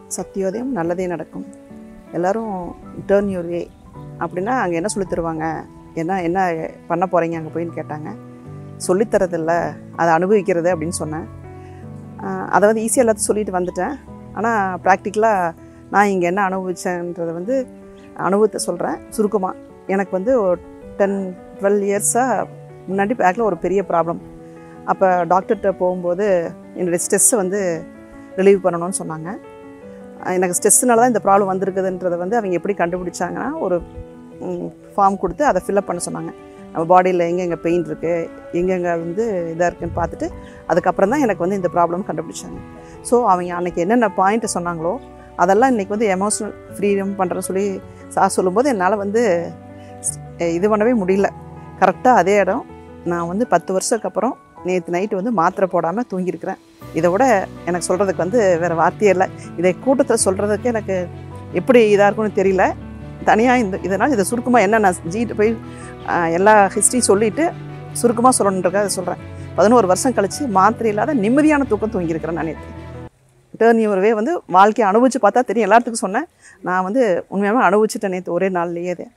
சத்தியோதயம் நல்லதே நடக்கும் எல்லோரும் டேர்ன் யூர் வே அப்படின்னா அங்கே என்ன சொல்லித் தருவாங்க என்ன என்ன பண்ண போகிறீங்க அங்கே போயின்னு கேட்டாங்க சொல்லித்தரதில்ல அதை அனுபவிக்கிறது அப்படின்னு சொன்னேன் ஆஹ் அதை வந்து ஈஸியாக எல்லாத்தையும் சொல்லிட்டு வந்துட்டேன் ஆனால் ப்ராக்டிக்கலாக நான் இங்கே என்ன அனுபவிச்சேன்றதை வந்து அனுபவத்தை சொல்கிறேன் சுருக்கமாக எனக்கு வந்து ஒரு டென் டுவெல் இயர்ஸாக முன்னாடி பேக்கில் ஒரு பெரிய ப்ராப்ளம் அப்போ டாக்டர்கிட்ட போகும்போது என்னுடைய ஸ்ட்ரெஸ்ஸை வந்து ரிலீவ் பண்ணணும்னு சொன்னாங்க அஹ் எனக்கு ஸ்ட்ரெஸ்ஸுனால தான் இந்த ப்ராப்ளம் வந்திருக்குதுன்றதை வந்து அவங்க எப்படி கண்டுபிடிச்சாங்கன்னா ஒரு ஃபார்ம் கொடுத்து அதை ஃபில்அப் பண்ண சொன்னாங்க நம்ம பாடியில் எங்கெங்கே பெயின் இருக்குது எங்கெங்கே வந்து இதாக இருக்குன்னு பார்த்துட்டு அதுக்கப்புறம் தான் எனக்கு வந்து இந்த ப்ராப்ளம் கண்டுபிடிச்சாங்க ஸோ அவங்க அன்றைக்கி என்னென்ன பாயிண்ட்டு சொன்னாங்களோ அதெல்லாம் இன்றைக்கி வந்து எமோஷ்னல் ஃப்ரீடம் பண்ணுறேன்னு சொல்லி சார் சொல்லும்போது என்னால் வந்து அஹ் இது பண்ணவே முடியல கரெக்டாக அதே இடம் நான் வந்து பத்து வருஷத்துக்கு அப்புறம் நேற்று நைட்டு வந்து மாத்திரை போடாமல் தூங்கியிருக்கிறேன் இதை விட எனக்கு சொல்கிறதுக்கு வந்து வேறு வார்த்தையே இல்லை இதை கூட்டத்தில் சொல்கிறதுக்கு எனக்கு எப்படி இதாக இருக்கும்னு தெரியல தனியாக இந்த இதனால் இதை சுருக்கமாக என்ன நான் ஜிட்டு போய் ஆஹ், எல்லா ஹிஸ்ட்ரியும் சொல்லிவிட்டு சுருக்கமாக சொல்லணுன்றக்காக அதை சொல்கிறேன் பதினோரு வருஷம் கழித்து மாத்திரை இல்லாத நிம்மதியான தூக்கம் தூங்கியிருக்கிறேன் நான் நேற்று டேர்ன் யூர்வே வந்து வாழ்க்கையை அனுபவித்து பார்த்தா தெரியும் எல்லாத்துக்கும் சொன்னேன் நான் வந்து உண்மையாகவே அனுபவிச்சுட்டேன் நேற்று ஒரே நாள்லேயே அதை